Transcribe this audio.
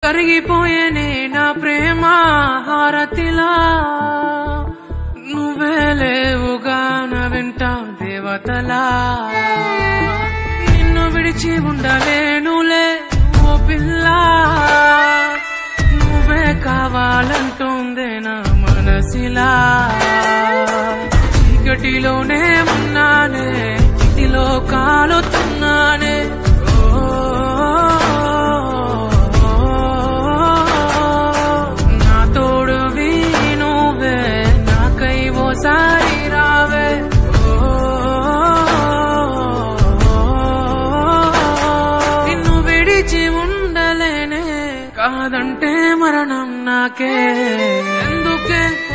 కరిగిపోయేనే నా ప్రేమ హారతిలా నువ్వే లేవుగా నా వెంట దేవతలా నిన్ను విడిచి ఉండలేనులే ఓ పిల్ల నువ్వే కావాలంటుందే నా మనసిలా చీకటిలోనే ఉన్నానే ఇంటిలో కాలుతున్నానే ఓ, నా తోడువి నువ్వే నాకై ఓసారి రావే నిన్ను విడిచి ఉండలేనే కాదంటే మరణం నాకే ఎందుకే